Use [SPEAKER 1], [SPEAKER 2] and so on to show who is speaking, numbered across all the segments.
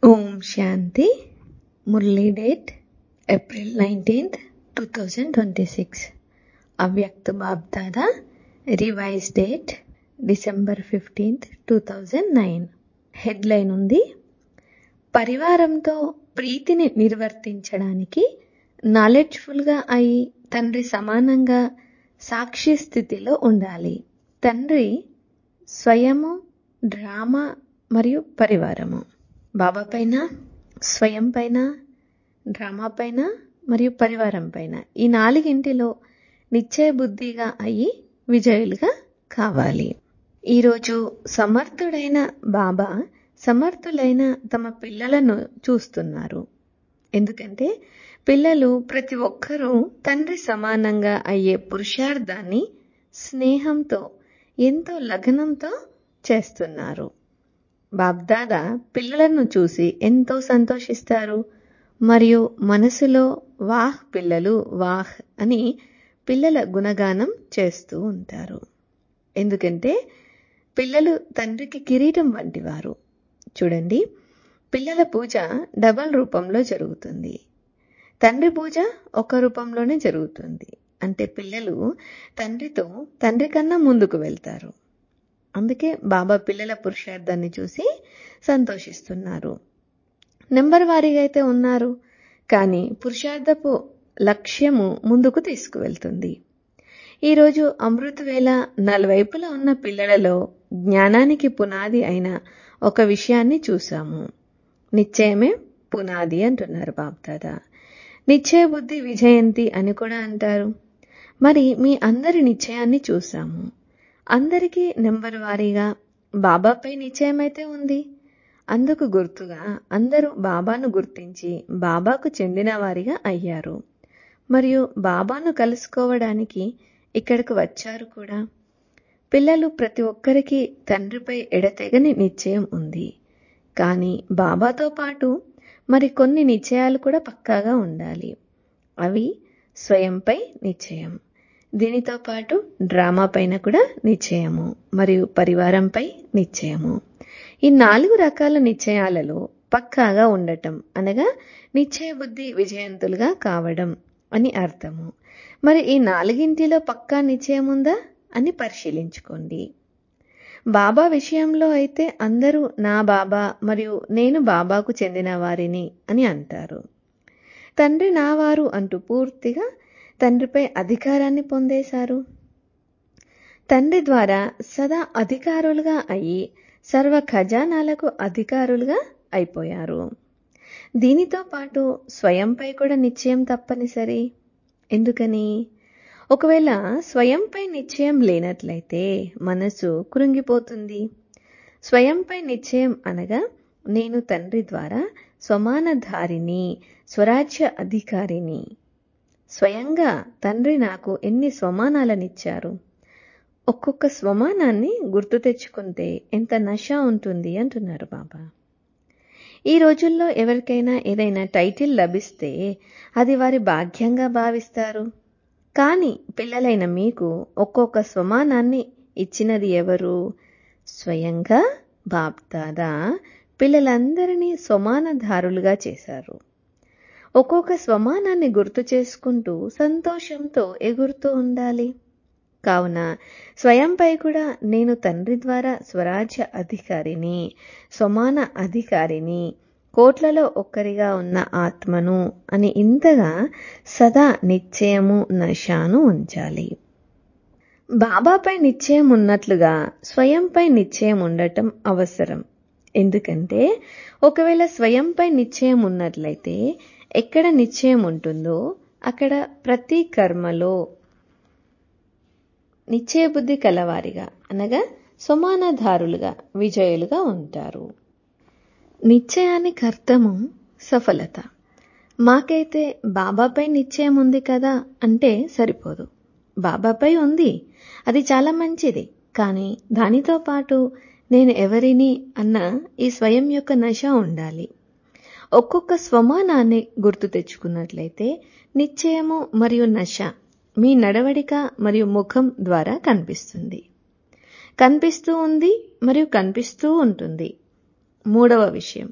[SPEAKER 1] ఓం Shanti Murli date April nineteenth two thousand twenty six Avyakt BapDada revise date December fifteenth two thousand nine headline ఉంది పరివారంతో ప్రీతిని నిర్వర్తించడానికి నాలెడ్జ్ఫుల్గా అయి తండ్రి సమానంగా సాక్షి స్థితిలో ఉండాలి తండ్రి స్వయము డ్రామా మరియు పరివారము బాబా పైన స్వయం పైన డ్రామా పైన మరియు పరివారం పైన ఈ నాలుగింటిలో నిశ్చయ బుద్ధిగా అయి విజయులుగా కావాలి ఈరోజు సమర్థుడైన బాబా సమర్థులైన తమ పిల్లలను చూస్తున్నారు ఎందుకంటే పిల్లలు ప్రతి ఒక్కరూ తండ్రి సమానంగా అయ్యే పురుషార్థాన్ని స్నేహంతో ఎంతో లగ్నంతో చేస్తున్నారు బాబ్దాదా పిల్లలను చూసి ఎంతో సంతోషిస్తారు మరియు మనసులో వాహ్ పిల్లలు వాహ్ అని పిల్లల గుణగానం చేస్తూ ఉంటారు ఎందుకంటే పిల్లలు తండ్రికి కిరీటం వంటివారు చూడండి పిల్లల పూజ డబల్ రూపంలో జరుగుతుంది తండ్రి పూజ ఒక రూపంలోనే జరుగుతుంది అంటే పిల్లలు తండ్రితో తండ్రి కన్నా ముందుకు వెళ్తారు అందుకే బాబా పిల్లల పురుషార్థాన్ని చూసి సంతోషిస్తున్నారు నెంబర్ వారీగా అయితే ఉన్నారు కానీ పురుషార్థపు లక్ష్యము ముందుకు తీసుకువెళ్తుంది ఈరోజు అమృత వేళ నలువైపులా ఉన్న పిల్లలలో జ్ఞానానికి పునాది అయిన ఒక విషయాన్ని చూశాము నిశ్చయమే పునాది అంటున్నారు బాబ్దాదా నిశ్చయ బుద్ధి విజయంతి అని కూడా అంటారు మరి మీ అందరి నిశ్చయాన్ని చూశాము అందరికీ నెంబర్ వారీగా బాబాపై నిశ్చయమైతే ఉంది అందుకు గుర్తుగా అందరూ బాబాను గుర్తించి బాబాకు చెందిన వారిగా అయ్యారు మరియు బాబాను కలుసుకోవడానికి ఇక్కడికి వచ్చారు కూడా పిల్లలు ప్రతి ఒక్కరికి తండ్రిపై ఎడతెగని నిశ్చయం ఉంది కానీ బాబాతో పాటు మరి కొన్ని నిశ్చయాలు కూడా పక్కాగా ఉండాలి అవి స్వయంపై నిశ్చయం దీనితో పాటు డ్రామా పైన కూడా నిశ్చయము మరియు పరివారంపై నిశ్చయము ఈ నాలుగు రకాల నిశ్చయాలలో పక్కాగా ఉండటం అనగా నిశ్చయ బుద్ధి విజయంతులుగా కావడం అని అర్థము మరి ఈ నాలుగింటిలో పక్కా నిశ్చయం ఉందా అని పరిశీలించుకోండి బాబా విషయంలో అయితే అందరూ నా బాబా మరియు నేను బాబాకు చెందిన వారిని అని అంటారు తండ్రి నావారు అంటూ పూర్తిగా తండ్రిపై అధికారాన్ని పొందేశారు తండ్రి ద్వారా సదా అధికారులుగా అయి సర్వ ఖజానాలకు అధికారులుగా అయిపోయారు దీనితో పాటు స్వయంపై కూడా నిశ్చయం తప్పనిసరి ఎందుకని ఒకవేళ స్వయంపై నిశ్చయం లేనట్లయితే మనసు కృంగిపోతుంది స్వయంపై నిశ్చయం అనగా నేను తండ్రి ద్వారా స్వమానధారిని స్వరాజ్య అధికారిని స్వయంగా తండ్రి నాకు ఎన్ని స్వమానాలనిచ్చారు ఒక్కొక్క స్వమానాన్ని గుర్తు తెచ్చుకుంటే ఎంత నష ఉంటుంది అంటున్నారు బాబా ఈ రోజుల్లో ఎవరికైనా ఏదైనా టైటిల్ లభిస్తే అది వారి భాగ్యంగా భావిస్తారు కానీ పిల్లలైన మీకు ఒక్కొక్క స్వమానాన్ని ఇచ్చినది ఎవరు స్వయంగా బాప్దాదా పిల్లలందరినీ స్వమానధారులుగా చేశారు ఒక్కొక్క స్వమానాన్ని గుర్తు చేసుకుంటూ సంతోషంతో ఎగురుతూ ఉండాలి కావున స్వయంపై కూడా నేను తండ్రి ద్వారా స్వరాజ్య అధికారిని స్వమాన అధికారిని కోట్లలో ఒక్కరిగా ఉన్న ఆత్మను అని ఇంతగా సదా నిశ్చయము నశాను ఉంచాలి బాబాపై నిశ్చయం ఉన్నట్లుగా స్వయంపై నిశ్చయం ఉండటం అవసరం ఎందుకంటే ఒకవేళ స్వయంపై నిశ్చయం ఉన్నట్లయితే ఎక్కడ నిశ్చయం ఉంటుందో అక్కడ ప్రతి కర్మలో నిశ్చయ బుద్ధి కలవారిగా అనగా సమానధారులుగా విజయులుగా ఉంటారు నిశ్చయానికి అర్థము సఫలత మాకైతే బాబాపై నిశ్చయం ఉంది కదా అంటే సరిపోదు బాబాపై ఉంది అది చాలా మంచిది కానీ దానితో పాటు నేను ఎవరిని అన్న ఈ స్వయం యొక్క నశ ఉండాలి ఒక్కొక్క స్వమానాన్ని గుర్తు తెచ్చుకున్నట్లయితే నిశ్చయము మరియు నశ మీ నడవడిక మరియు ముఖం ద్వారా కనిపిస్తుంది కనిపిస్తూ ఉంది మరియు కనిపిస్తూ ఉంటుంది మూడవ విషయం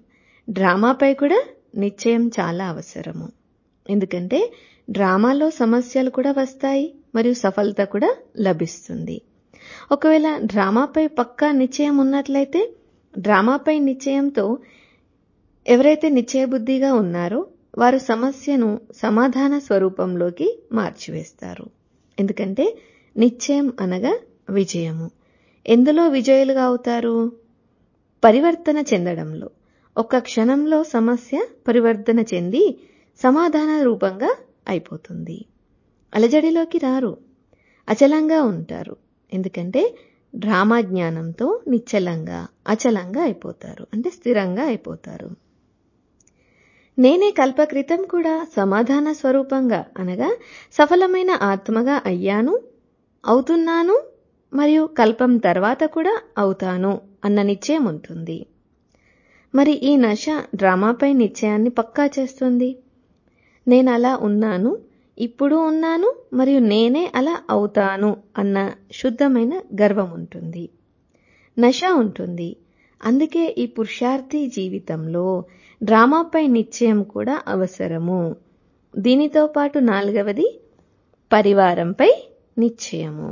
[SPEAKER 1] డ్రామాపై కూడా నిశ్చయం చాలా అవసరము ఎందుకంటే డ్రామాలో సమస్యలు కూడా వస్తాయి మరియు సఫలత కూడా లభిస్తుంది ఒకవేళ డ్రామాపై పక్కా నిశ్చయం ఉన్నట్లయితే డ్రామాపై నిశ్చయంతో ఎవరైతే నిశ్చయబుద్ధిగా ఉన్నారో వారు సమస్యను సమాధాన స్వరూపంలోకి మార్చివేస్తారు ఎందుకంటే నిశ్చయం అనగా విజయము ఎందులో విజయులుగా అవుతారు పరివర్తన చెందడంలో ఒక్క క్షణంలో సమస్య పరివర్తన చెంది సమాధాన రూపంగా అయిపోతుంది అలజడిలోకి రారు అచలంగా ఉంటారు ఎందుకంటే డ్రామా జ్ఞానంతో నిశ్చలంగా అచలంగా అయిపోతారు అంటే స్థిరంగా అయిపోతారు నేనే కల్పక్రితం కూడా సమాధాన స్వరూపంగా అనగా సఫలమైన ఆత్మగా అయ్యాను అవుతున్నాను మరియు కల్పం తర్వాత కూడా అవుతాను అన్న నిశ్చయం ఉంటుంది మరి ఈ నశ డ్రామాపై నిశ్చయాన్ని పక్కా చేస్తుంది నేను అలా ఉన్నాను ఇప్పుడు ఉన్నాను మరియు నేనే అలా అవుతాను అన్న శుద్ధమైన గర్వం ఉంటుంది నశ ఉంటుంది అందుకే ఈ పురుషార్థి జీవితంలో డ్రామాపై నిశ్చయం కూడా అవసరము దీనితో పాటు నాలుగవది పరివారంపై నిశ్చయము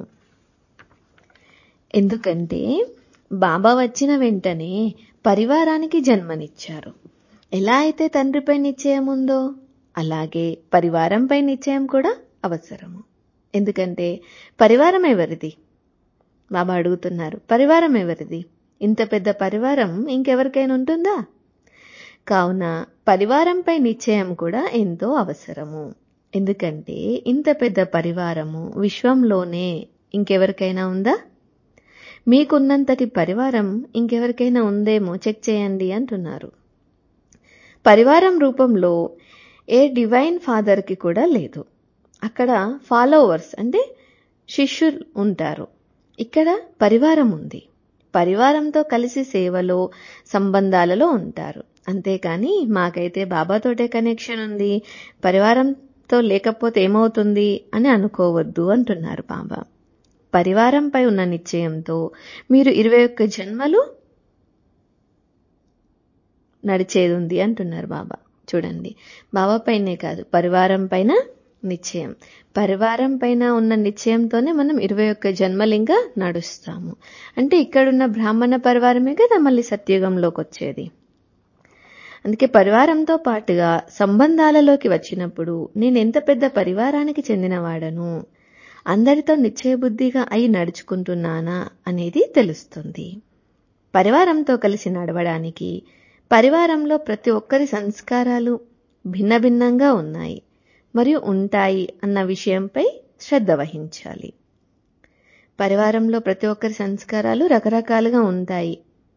[SPEAKER 1] ఎందుకంటే బాబా వచ్చిన వెంటనే పరివారానికి జన్మనిచ్చారు ఎలా అయితే తండ్రిపై నిశ్చయం ఉందో అలాగే పరివారంపై నిశ్చయం కూడా అవసరము ఎందుకంటే పరివారం ఎవరిది బాబా అడుగుతున్నారు పరివారం ఎవరిది ఇంత పెద్ద పరివారం ఇంకెవరికైనా ఉంటుందా కావున పరివారంపై నిశ్చయం కూడా ఎంతో అవసరము ఎందుకంటే ఇంత పెద్ద పరివారము విశ్వంలోనే ఇంకెవరికైనా ఉందా మీకున్నంతటి పరివారం ఇంకెవరికైనా ఉందేమో చెక్ చేయండి అంటున్నారు పరివారం రూపంలో ఏ డివైన్ ఫాదర్కి కూడా లేదు అక్కడ ఫాలోవర్స్ అంటే శిష్యులు ఉంటారు ఇక్కడ పరివారం ఉంది పరివారంతో కలిసి సేవలో సంబంధాలలో ఉంటారు అంతేకాని మాకైతే బాబాతోటే కనెక్షన్ ఉంది పరివారంతో లేకపోతే ఏమవుతుంది అని అనుకోవద్దు అంటున్నారు బాబా పరివారంపై ఉన్న నిశ్చయంతో మీరు ఇరవై ఒక్క జన్మలు నడిచేది ఉంది అంటున్నారు బాబా చూడండి బాబా పైనే కాదు పరివారం పైన నిశ్చయం పరివారం పైన ఉన్న నిశ్చయంతోనే మనం ఇరవై ఒక్క జన్మలింగా నడుస్తాము అంటే ఇక్కడున్న బ్రాహ్మణ పరివారమే కదా మళ్ళీ సత్యుగంలోకి వచ్చేది అందుకే పరివారంతో పాటుగా సంబంధాలలోకి వచ్చినప్పుడు నేను ఎంత పెద్ద పరివారానికి చెందినవాడను అందరితో నిశ్చయబుద్ధిగా అయి నడుచుకుంటున్నానా అనేది తెలుస్తుంది పరివారంతో కలిసి నడవడానికి పరివారంలో ప్రతి ఒక్కరి సంస్కారాలు భిన్న భిన్నంగా ఉన్నాయి మరియు ఉంటాయి అన్న విషయంపై శ్రద్ధ వహించాలి పరివారంలో ప్రతి ఒక్కరి సంస్కారాలు రకరకాలుగా ఉంటాయి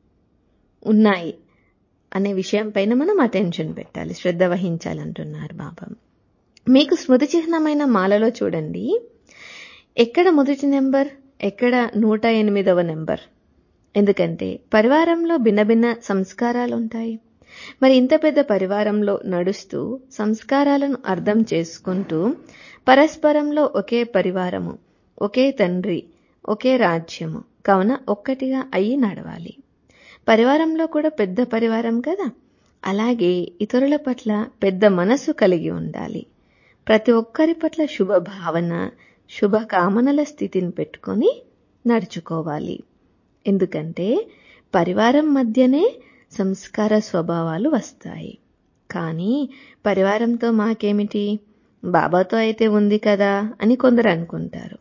[SPEAKER 1] ఉన్నాయి అనే విషయం పైన మనం అటెన్షన్ పెట్టాలి శ్రద్ధ వహించాలంటున్నారు బాబా మీకు స్మృతి చిహ్నమైన మాలలో చూడండి ఎక్కడ మొదటి నెంబర్ ఎక్కడ నూట ఎనిమిదవ నెంబర్ ఎందుకంటే పరివారంలో భిన్న భిన్న సంస్కారాలు ఉంటాయి మరి ఇంత పెద్ద పరివారంలో నడుస్తూ సంస్కారాలను అర్థం చేసుకుంటూ పరస్పరంలో ఒకే పరివారము ఒకే తండ్రి ఒకే రాజ్యము కావున ఒక్కటిగా అయ్యి నడవాలి పరివారంలో కూడా పెద్ద పరివారం కదా అలాగే ఇతరుల పట్ల పెద్ద మనసు కలిగి ఉండాలి ప్రతి ఒక్కరి పట్ల శుభ భావన శుభ కామనల స్థితిని పెట్టుకొని నడుచుకోవాలి ఎందుకంటే పరివారం మధ్యనే సంస్కార స్వభావాలు వస్తాయి కానీ పరివారంతో మాకేమిటి బాబాతో అయితే ఉంది కదా అని కొందరు అనుకుంటారు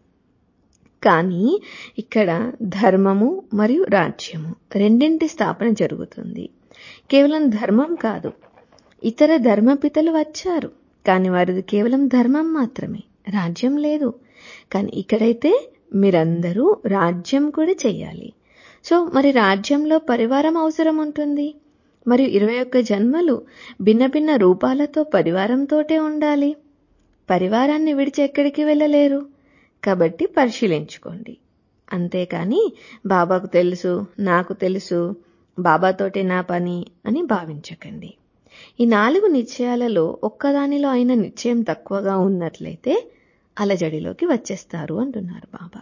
[SPEAKER 1] కానీ ఇక్కడ ధర్మము మరియు రాజ్యము రెండింటి స్థాపన జరుగుతుంది కేవలం ధర్మం కాదు ఇతర ధర్మపితలు వచ్చారు కానీ వారిది కేవలం ధర్మం మాత్రమే రాజ్యం లేదు కానీ ఇక్కడైతే మీరందరూ రాజ్యం కూడా చెయ్యాలి సో మరి రాజ్యంలో పరివారం అవసరం ఉంటుంది మరియు ఇరవై ఒక్క జన్మలు భిన్న భిన్న రూపాలతో పరివారంతోటే ఉండాలి పరివారాన్ని విడిచి ఎక్కడికి వెళ్ళలేరు కాబట్టి పరిశీలించుకోండి అంతేకాని బాబాకు తెలుసు నాకు తెలుసు బాబాతోటే నా పని అని భావించకండి ఈ నాలుగు నిశ్చయాలలో ఒక్కదానిలో అయిన నిశ్చయం తక్కువగా ఉన్నట్లయితే అలజడిలోకి వచ్చేస్తారు అంటున్నారు బాబా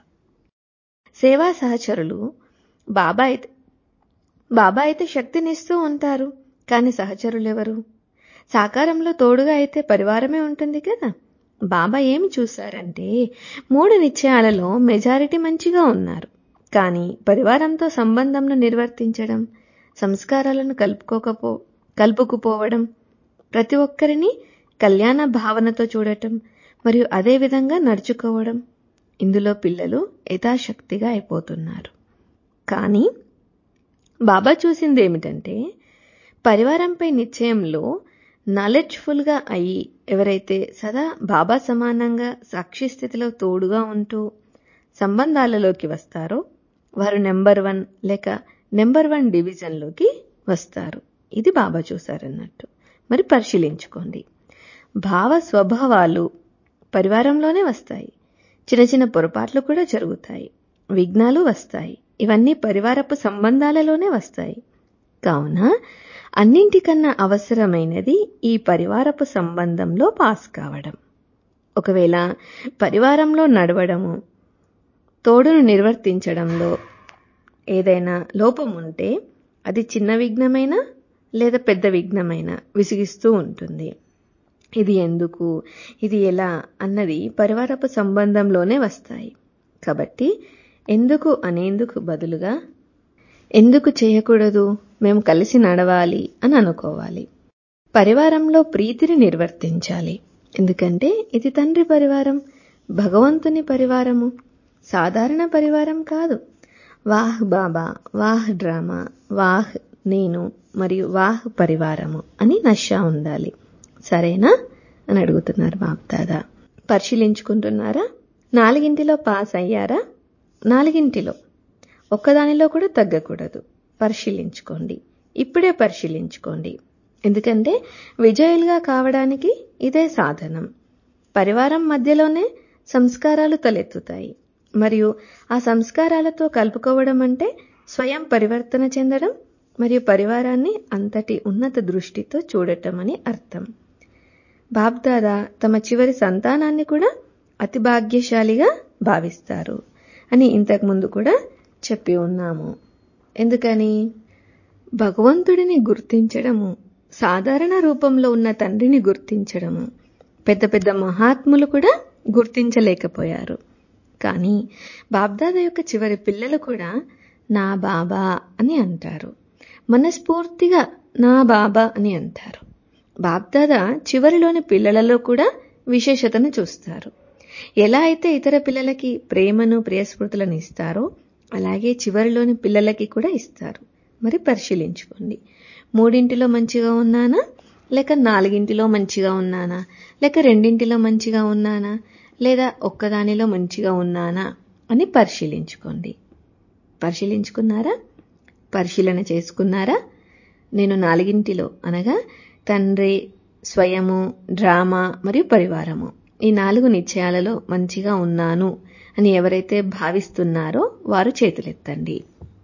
[SPEAKER 1] సేవా సహచరులు బాబా అయితే బాబా అయితే శక్తినిస్తూ ఉంటారు కానీ సహచరులెవరు సాకారంలో తోడుగా అయితే పరివారమే ఉంటుంది కదా బాబా ఏమి చూశారంటే మూడు నిశ్చయాలలో మెజారిటీ మంచిగా ఉన్నారు కానీ పరివారంతో సంబంధంను నిర్వర్తించడం సంస్కారాలను కలుపుకోకపో కలుపుకుపోవడం ప్రతి ఒక్కరిని కళ్యాణ భావనతో చూడటం మరియు అదే విధంగా నడుచుకోవడం ఇందులో పిల్లలు యథాశక్తిగా అయిపోతున్నారు కానీ బాబా చూసింది ఏమిటంటే పరివారంపై నిశ్చయంలో నాలెడ్జ్ఫుల్గా అయ్యి ఎవరైతే సదా బాబా సమానంగా సాక్షి స్థితిలో తోడుగా ఉంటూ సంబంధాలలోకి వస్తారో వారు నెంబర్ వన్ లేక నెంబర్ వన్ డివిజన్లోకి వస్తారు ఇది బాబా చూశారన్నట్టు మరి పరిశీలించుకోండి భావ స్వభావాలు పరివారంలోనే వస్తాయి చిన్న చిన్న పొరపాట్లు కూడా జరుగుతాయి విఘ్నాలు వస్తాయి ఇవన్నీ పరివారపు సంబంధాలలోనే వస్తాయి కావున అన్నింటికన్నా అవసరమైనది ఈ పరివారపు సంబంధంలో పాస్ కావడం ఒకవేళ పరివారంలో నడవడము తోడును నిర్వర్తించడంలో ఏదైనా లోపం ఉంటే అది చిన్న విఘ్నమైన లేదా పెద్ద విఘ్నమైన విసిగిస్తూ ఉంటుంది ఇది ఎందుకు ఇది ఎలా అన్నది పరివారపు సంబంధంలోనే వస్తాయి కాబట్టి ఎందుకు అనేందుకు బదులుగా ఎందుకు చేయకూడదు మేము కలిసి నడవాలి అని అనుకోవాలి పరివారంలో ప్రీతిని నిర్వర్తించాలి ఎందుకంటే ఇది తండ్రి పరివారం భగవంతుని పరివారము సాధారణ పరివారం కాదు వాహ్ బాబా వాహ్ డ్రామా వాహ్ నేను మరియు వాహ్ పరివారము అని నషా ఉండాలి సరేనా అని అడుగుతున్నారు బాబ్దాదా పరిశీలించుకుంటున్నారా నాలుగింటిలో పాస్ అయ్యారా నాలుగింటిలో ఒక్కదానిలో కూడా తగ్గకూడదు పరిశీలించుకోండి ఇప్పుడే పరిశీలించుకోండి ఎందుకంటే విజయులుగా కావడానికి ఇదే సాధనం పరివారం మధ్యలోనే సంస్కారాలు తలెత్తుతాయి మరియు ఆ సంస్కారాలతో కలుపుకోవడం అంటే స్వయం పరివర్తన చెందడం మరియు పరివారాన్ని అంతటి ఉన్నత దృష్టితో చూడటం అని అర్థం బాబ్దాదా తమ చివరి సంతానాన్ని కూడా అతి భాగ్యశాలిగా భావిస్తారు అని ఇంతకుముందు కూడా చెప్పి ఉన్నాము ఎందుకని భగవంతుడిని గుర్తించడము సాధారణ రూపంలో ఉన్న తండ్రిని గుర్తించడము పెద్ద పెద్ద మహాత్ములు కూడా గుర్తించలేకపోయారు కానీ బాబ్దాదా యొక్క చివరి పిల్లలు కూడా నా బాబా అని అంటారు మనస్ఫూర్తిగా నా బాబా అని అంటారు బాబ్దాదా చివరిలోని పిల్లలలో కూడా విశేషతను చూస్తారు ఎలా అయితే ఇతర పిల్లలకి ప్రేమను ప్రియస్మృతులను ఇస్తారో అలాగే చివరిలోని పిల్లలకి కూడా ఇస్తారు మరి పరిశీలించుకోండి మూడింటిలో మంచిగా ఉన్నానా లేక నాలుగింటిలో మంచిగా ఉన్నానా లేక రెండింటిలో మంచిగా ఉన్నానా లేదా ఒక్కదానిలో మంచిగా ఉన్నానా అని పరిశీలించుకోండి పరిశీలించుకున్నారా పరిశీలన చేసుకున్నారా నేను నాలుగింటిలో అనగా తండ్రి స్వయము డ్రామా మరియు పరివారము ఈ నాలుగు నిశ్చయాలలో మంచిగా ఉన్నాను అని ఎవరైతే భావిస్తున్నారో వారు చేతులెత్తండి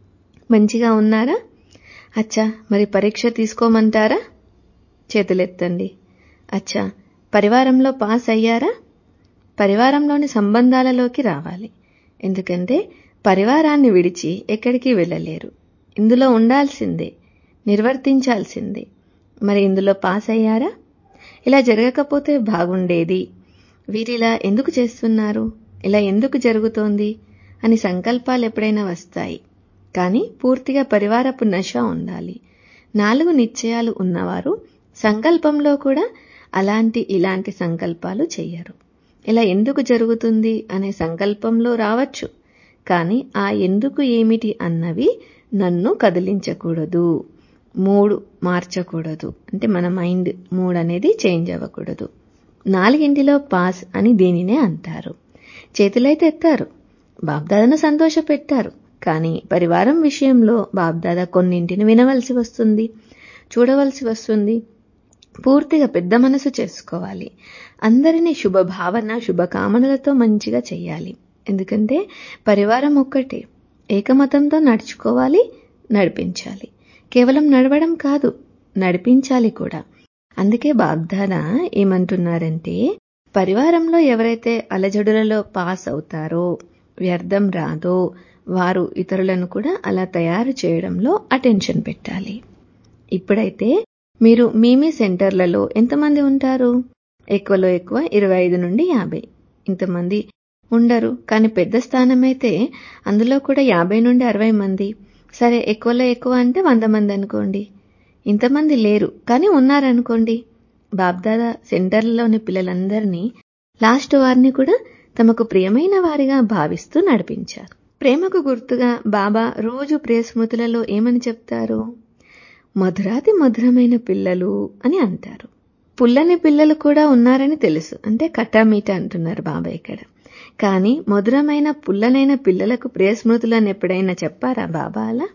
[SPEAKER 1] మంచిగా ఉన్నారా అచ్చా మరి పరీక్ష తీసుకోమంటారా చేతులెత్తండి అచ్చా పరివారంలో పాస్ అయ్యారా పరివారంలోని సంబంధాలలోకి రావాలి ఎందుకంటే పరివారాన్ని విడిచి ఎక్కడికి వెళ్ళలేరు ఇందులో ఉండాల్సిందే నిర్వర్తించాల్సిందే మరి ఇందులో పాస్ అయ్యారా ఇలా జరగకపోతే బాగుండేది వీరిలా ఎందుకు చేస్తున్నారు ఇలా ఎందుకు జరుగుతోంది అని సంకల్పాలు ఎప్పుడైనా వస్తాయి కానీ పూర్తిగా పరివారపు నశ ఉండాలి నాలుగు నిశ్చయాలు ఉన్నవారు సంకల్పంలో కూడా అలాంటి ఇలాంటి సంకల్పాలు చెయ్యరు ఇలా ఎందుకు జరుగుతుంది అనే సంకల్పంలో రావచ్చు కానీ ఆ ఎందుకు ఏమిటి అన్నవి నన్ను కదిలించకూడదు మూడు మార్చకూడదు అంటే మన మైండ్ మూడ్ అనేది చేంజ్ అవ్వకూడదు నాలుగింటిలో పాస్ అని దీనినే అంటారు చేతులైతే ఎత్తారు బాబ్దాదాను సంతోష పెట్టారు కానీ పరివారం విషయంలో బాబ్దాదా కొన్నింటిని వినవలసి వస్తుంది చూడవలసి వస్తుంది పూర్తిగా పెద్ద మనసు చేసుకోవాలి అందరినీ శుభభావన శుభకామనలతో మంచిగా చెయ్యాలి ఎందుకంటే పరివారం ఒక్కటే ఏకమతంతో నడుచుకోవాలి నడిపించాలి కేవలం నడవడం కాదు నడిపించాలి కూడా అందుకే బాబ్దాదా ఏమంటున్నారంటే పరివారంలో ఎవరైతే అలజడులలో పాస్ అవుతారో వ్యర్థం రాదో వారు ఇతరులను కూడా అలా తయారు చేయడంలో అటెన్షన్ పెట్టాలి ఇప్పుడైతే మీరు మీ మీ సెంటర్లలో ఎంతమంది ఉంటారు ఎక్కువలో ఎక్కువ ఇరవై ఐదు నుండి యాభై ఇంతమంది ఉండరు కానీ పెద్ద స్థానం అయితే అందులో కూడా యాభై నుండి అరవై మంది సరే ఎక్కువలో ఎక్కువ అంటే వంద మంది అనుకోండి ఇంతమంది లేరు కానీ ఉన్నారనుకోండి బాబ్దాదా సెంటర్లలోని పిల్లలందరినీ లాస్ట్ వారిని కూడా తమకు ప్రియమైన వారిగా భావిస్తూ నడిపించారు ప్రేమకు గుర్తుగా బాబా రోజు ప్రియస్మృతులలో ఏమని చెప్తారు మధురాతి మధురమైన పిల్లలు అని అంటారు పుల్లని పిల్లలు కూడా ఉన్నారని తెలుసు అంటే కట్టామీట అంటున్నారు బాబా ఇక్కడ కానీ మధురమైన పుల్లనైన పిల్లలకు ప్రియస్మృతులు అని ఎప్పుడైనా చెప్పారా బాబా అలా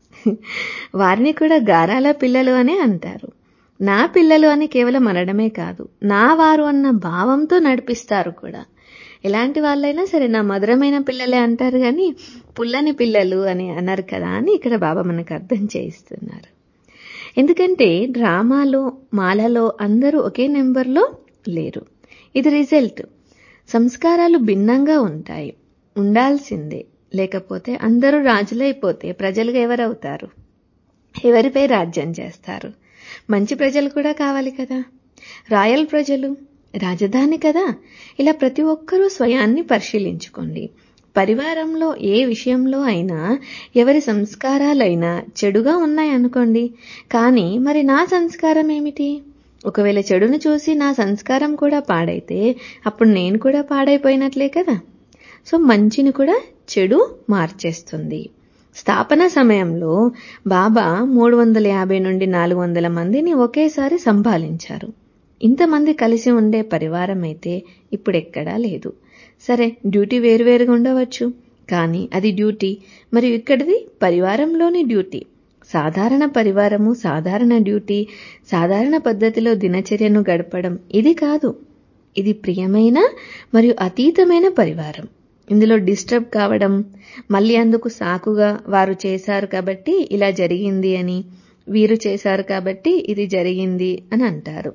[SPEAKER 1] వారిని కూడా గారాల పిల్లలు అనే అంటారు నా పిల్లలు అని కేవలం అనడమే కాదు నా వారు అన్న భావంతో నడిపిస్తారు కూడా ఎలాంటి వాళ్ళైనా సరే నా మధురమైన పిల్లలే అంటారు కానీ పుల్లని పిల్లలు అని అన్నారు కదా అని ఇక్కడ బాబా మనకు అర్థం చేయిస్తున్నారు ఎందుకంటే డ్రామాలో మాలలో అందరూ ఒకే నెంబర్లో లేరు ఇది రిజల్ట్ సంస్కారాలు భిన్నంగా ఉంటాయి ఉండాల్సిందే లేకపోతే అందరూ రాజులైపోతే ప్రజలుగా ఎవరవుతారు ఎవరిపై రాజ్యం చేస్తారు మంచి ప్రజలు కూడా కావాలి కదా రాయల్ ప్రజలు రాజధాని కదా ఇలా ప్రతి ఒక్కరూ స్వయాన్ని పరిశీలించుకోండి పరివారంలో ఏ విషయంలో అయినా ఎవరి సంస్కారాలైనా చెడుగా ఉన్నాయనుకోండి కానీ మరి నా సంస్కారం ఏమిటి ఒకవేళ చెడును చూసి నా సంస్కారం కూడా పాడైతే అప్పుడు నేను కూడా పాడైపోయినట్లే కదా సో మంచిని కూడా చెడు మార్చేస్తుంది స్థాపన సమయంలో బాబా మూడు వందల యాభై నుండి నాలుగు వందల మందిని ఒకేసారి సంభాలించారు ఇంతమంది కలిసి ఉండే పరివారం అయితే ఇప్పుడెక్కడా లేదు సరే డ్యూటీ వేరువేరుగా ఉండవచ్చు కానీ అది డ్యూటీ మరియు ఇక్కడిది పరివారంలోని డ్యూటీ సాధారణ పరివారము సాధారణ డ్యూటీ సాధారణ పద్ధతిలో దినచర్యను గడపడం ఇది కాదు ఇది ప్రియమైన మరియు అతీతమైన పరివారం ఇందులో డిస్టర్బ్ కావడం మళ్ళీ అందుకు సాకుగా వారు చేశారు కాబట్టి ఇలా జరిగింది అని వీరు చేశారు కాబట్టి ఇది జరిగింది అని అంటారు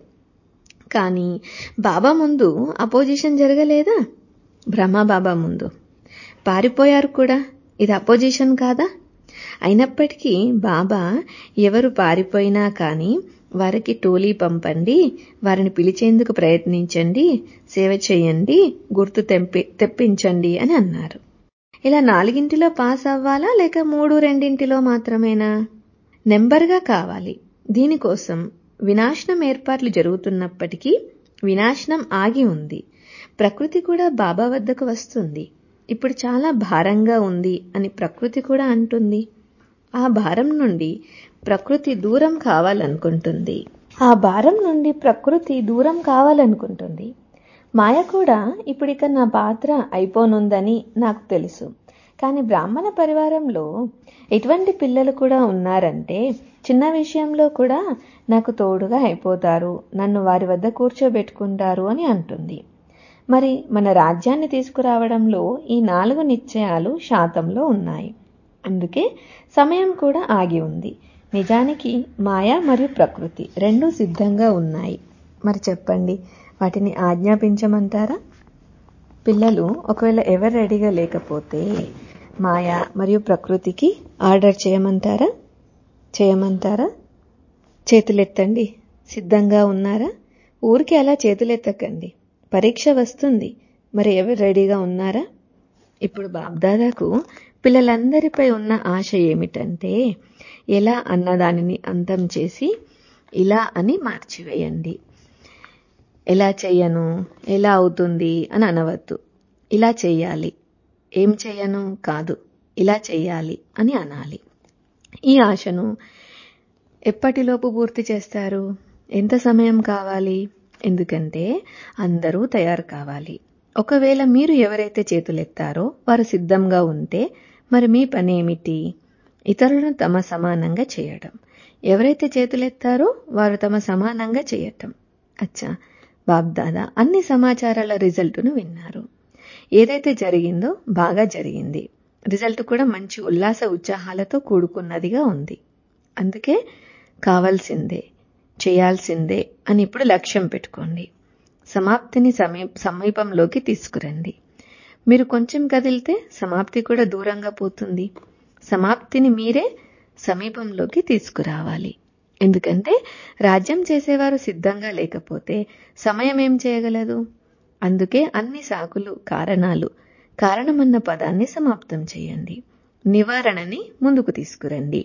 [SPEAKER 1] కానీ బాబా ముందు అపోజిషన్ జరగలేదా బ్రహ్మబాబా ముందు పారిపోయారు కూడా ఇది అపోజిషన్ కాదా అయినప్పటికీ బాబా ఎవరు పారిపోయినా కానీ వారికి టోలీ పంపండి వారిని పిలిచేందుకు ప్రయత్నించండి సేవ చేయండి గుర్తు తెంపి తెప్పించండి అని అన్నారు ఇలా నాలుగింటిలో పాస్ అవ్వాలా లేక మూడు రెండింటిలో మాత్రమేనా నెంబర్గా కావాలి దీనికోసం వినాశనం ఏర్పాట్లు జరుగుతున్నప్పటికీ వినాశనం ఆగి ఉంది ప్రకృతి కూడా బాబా వద్దకు వస్తుంది ఇప్పుడు చాలా భారంగా ఉంది అని ప్రకృతి కూడా అంటుంది ఆ భారం నుండి ప్రకృతి దూరం కావాలనుకుంటుంది ఆ భారం నుండి ప్రకృతి దూరం కావాలనుకుంటుంది మాయ కూడా ఇప్పుడిక నా పాత్ర అయిపోనుందని నాకు తెలుసు కానీ బ్రాహ్మణ పరివారంలో ఎటువంటి పిల్లలు కూడా ఉన్నారంటే చిన్న విషయంలో కూడా నాకు తోడుగా అయిపోతారు నన్ను వారి వద్ద కూర్చోబెట్టుకుంటారు అని అంటుంది మరి మన రాజ్యాన్ని తీసుకురావడంలో ఈ నాలుగు నిశ్చయాలు శాతంలో ఉన్నాయి అందుకే సమయం కూడా ఆగి ఉంది నిజానికి మాయ మరియు ప్రకృతి రెండూ సిద్ధంగా ఉన్నాయి మరి చెప్పండి వాటిని ఆజ్ఞాపించమంటారా పిల్లలు ఒకవేళ ఎవరు రెడీగా లేకపోతే మాయ మరియు ప్రకృతికి ఆర్డర్ చేయమంటారా చేయమంటారా చేతులెత్తండి సిద్ధంగా ఉన్నారా ఊరికి అలా చేతులెత్తకండి పరీక్ష వస్తుంది మరి ఎవరు రెడీగా ఉన్నారా ఇప్పుడు బాబ్దాదాకు పిల్లలందరిపై ఉన్న ఆశ ఏమిటంటే ఎలా అన్నదానిని అంతం చేసి ఇలా అని మార్చివేయండి ఎలా చెయ్యను ఎలా అవుతుంది అని అనవద్దు ఇలా చెయ్యాలి ఏం చెయ్యను కాదు ఇలా చెయ్యాలి అని అనాలి ఈ ఆశను ఎప్పటిలోపు పూర్తి చేస్తారు ఎంత సమయం కావాలి ఎందుకంటే అందరూ తయారు కావాలి ఒకవేళ మీరు ఎవరైతే చేతులెత్తారో వారు సిద్ధంగా ఉంటే మరి మీ పని ఏమిటి ఇతరులను తమ సమానంగా చేయడం ఎవరైతే చేతులెత్తారో వారు తమ సమానంగా చేయటం అచ్చా బాబ్దాదా అన్ని సమాచారాల రిజల్టును విన్నారు ఏదైతే జరిగిందో బాగా జరిగింది రిజల్ట్ కూడా మంచి ఉల్లాస ఉత్సాహాలతో కూడుకున్నదిగా ఉంది అందుకే కావాల్సిందే చేయాల్సిందే అని ఇప్పుడు లక్ష్యం పెట్టుకోండి సమాప్తిని సమీ సమీపంలోకి తీసుకురండి మీరు కొంచెం కదిలితే సమాప్తి కూడా దూరంగా పోతుంది సమాప్తిని మీరే సమీపంలోకి తీసుకురావాలి ఎందుకంటే రాజ్యం చేసేవారు సిద్ధంగా లేకపోతే సమయం ఏం చేయగలదు అందుకే అన్ని సాకులు కారణాలు కారణమన్న పదాన్ని సమాప్తం చేయండి నివారణని ముందుకు తీసుకురండి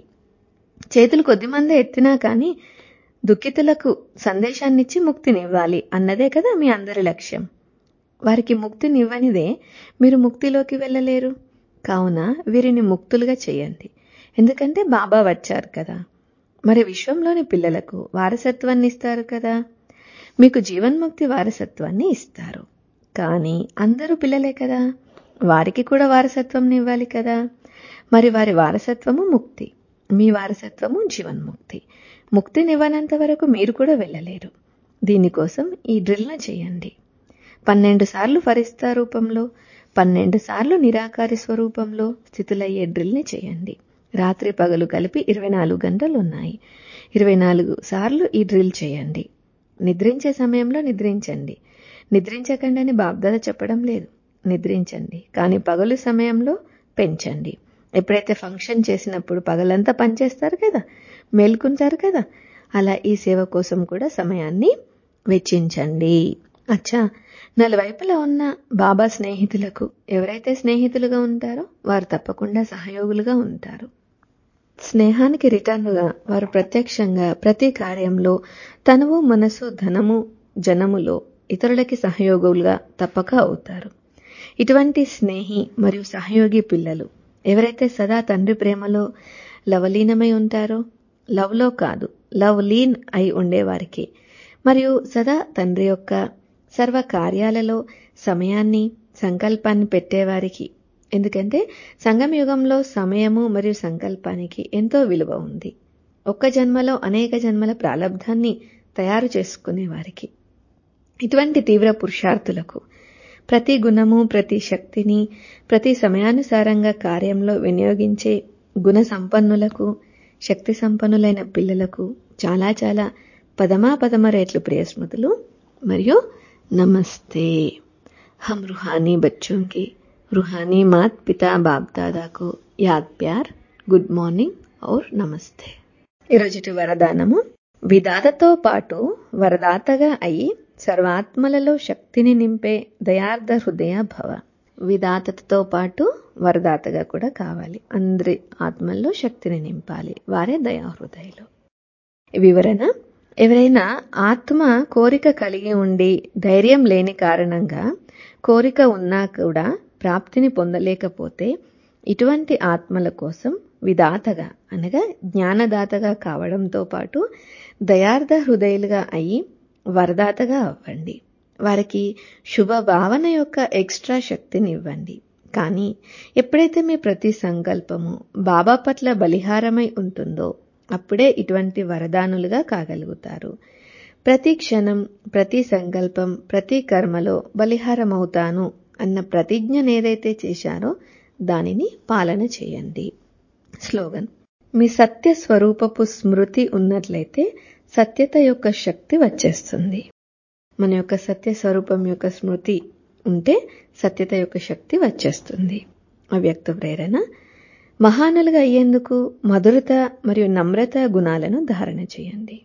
[SPEAKER 1] చేతులు కొద్దిమందే ఎత్తినా కానీ దుఃఖితులకు సందేశాన్నిచ్చి ముక్తినివ్వాలి అన్నదే కదా మీ అందరి లక్ష్యం వారికి ముక్తినివ్వనిదే మీరు ముక్తిలోకి వెళ్ళలేరు కావున వీరిని ముక్తులుగా చేయండి ఎందుకంటే బాబా వచ్చారు కదా మరి విశ్వంలోని పిల్లలకు వారసత్వాన్ని ఇస్తారు కదా మీకు జీవన్ముక్తి వారసత్వాన్ని ఇస్తారు కానీ అందరూ పిల్లలే కదా వారికి కూడా వారసత్వం ఇవ్వాలి కదా మరి వారి వారసత్వము ముక్తి మీ వారసత్వము జీవన్ముక్తి ముక్తినివ్వనంత వరకు మీరు కూడా వెళ్ళలేరు దీనికోసం ఈ డ్రిల్ను చేయండి పన్నెండు సార్లు ఫరిస్తా రూపంలో పన్నెండు సార్లు నిరాకారి స్వరూపంలో స్థితులయ్యే డ్రిల్ని చేయండి రాత్రి పగలు కలిపి ఇరవై నాలుగు గంటలు ఉన్నాయి ఇరవై నాలుగు సార్లు ఈ డ్రిల్ చేయండి నిద్రించే సమయంలో నిద్రించండి నిద్రించకండి అని బాబ్దాద చెప్పడం లేదు నిద్రించండి కానీ పగలు సమయంలో పెంచండి ఎప్పుడైతే ఫంక్షన్ చేసినప్పుడు పగలంతా పనిచేస్తారు కదా మేల్కుంటారు కదా అలా ఈ సేవ కోసం కూడా సమయాన్ని వెచ్చించండి అచ్చా నలువైపులా ఉన్న బాబా స్నేహితులకు ఎవరైతే స్నేహితులుగా ఉంటారో వారు తప్పకుండా సహయోగులుగా ఉంటారు స్నేహానికి రిటర్నుగా వారు ప్రత్యక్షంగా ప్రతి కార్యంలో తనువు మనసు ధనము జనములో ఇతరులకి సహయోగులుగా తప్పక అవుతారు ఇటువంటి స్నేహి మరియు సహయోగి పిల్లలు ఎవరైతే సదా తండ్రి ప్రేమలో లవలీనమై ఉంటారో లవ్లో కాదు లవ్ లీన్ అయి ఉండేవారికి మరియు సదా తండ్రి యొక్క సర్వ కార్యాలలో సమయాన్ని సంకల్పాన్ని పెట్టేవారికి ఎందుకంటే సంగం యుగంలో సమయము మరియు సంకల్పానికి ఎంతో విలువ ఉంది ఒక్క జన్మలో అనేక జన్మల ప్రాలబ్ధాన్ని తయారు చేసుకునే వారికి ఇటువంటి తీవ్ర పురుషార్థులకు ప్రతి గుణము ప్రతి శక్తిని ప్రతి సమయానుసారంగా కార్యంలో వినియోగించే గుణ సంపన్నులకు శక్తి సంపన్నులైన పిల్లలకు చాలా చాలా పదమా పదమ రేట్లు ప్రియస్మృతులు మరియు नमस्ते हम रूहानी बच्चों की रूहानी मात पिता बाप दादा को యాద్ ప్యార్ గుడ్ మార్నింగ్ ఔర్ నమస్తే ఈరోజుటి వరదానము విదాతతో పాటు వరదాతగా అయి సర్వాత్మలలో శక్తిని నింపే దయార్థ హృదయ భవ విదాతతో పాటు వరదాతగా కూడా కావాలి అందరి ఆత్మల్లో శక్తిని నింపాలి వారే దయా హృదయలు వివరణ ఎవరైనా ఆత్మ కోరిక కలిగి ఉండి ధైర్యం లేని కారణంగా కోరిక ఉన్నా కూడా ప్రాప్తిని పొందలేకపోతే ఇటువంటి ఆత్మల కోసం విదాతగా అనగా జ్ఞానదాతగా కావడంతో పాటు దయార్థ హృదయులుగా అయి వరదాతగా అవ్వండి వారికి శుభ భావన యొక్క ఎక్స్ట్రా శక్తిని ఇవ్వండి కానీ ఎప్పుడైతే మీ ప్రతి సంకల్పము బాబా పట్ల బలిహారమై ఉంటుందో అప్పుడే ఇటువంటి వరదానులుగా కాగలుగుతారు ప్రతి క్షణం ప్రతి సంకల్పం ప్రతి కర్మలో బలిహారమవుతాను అన్న ప్రతిజ్ఞనేదైతే చేశారో దానిని పాలన చేయండి స్లోగన్ మీ సత్య స్వరూపపు స్మృతి ఉన్నట్లయితే సత్యత యొక్క శక్తి వచ్చేస్తుంది మన యొక్క సత్య స్వరూపం యొక్క స్మృతి ఉంటే సత్యత యొక్క శక్తి వచ్చేస్తుంది అవ్యక్త ప్రేరణ మహానులుగా అయ్యేందుకు మధురత మరియు నమ్రత గుణాలను ధారణ చేయండి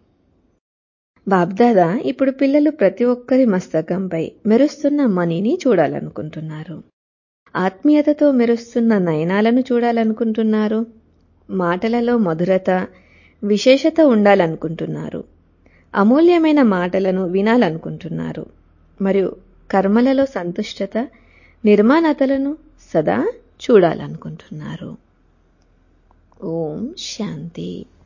[SPEAKER 1] బాబ్దాదా ఇప్పుడు పిల్లలు ప్రతి ఒక్కరి మస్తకంపై మెరుస్తున్న మనీని చూడాలనుకుంటున్నారు ఆత్మీయతతో మెరుస్తున్న నయనాలను చూడాలనుకుంటున్నారు మాటలలో మధురత విశేషత ఉండాలనుకుంటున్నారు అమూల్యమైన మాటలను వినాలనుకుంటున్నారు మరియు కర్మలలో సంతుష్టత నిర్మాణతలను సదా చూడాలనుకుంటున్నారు ఓం శాంతి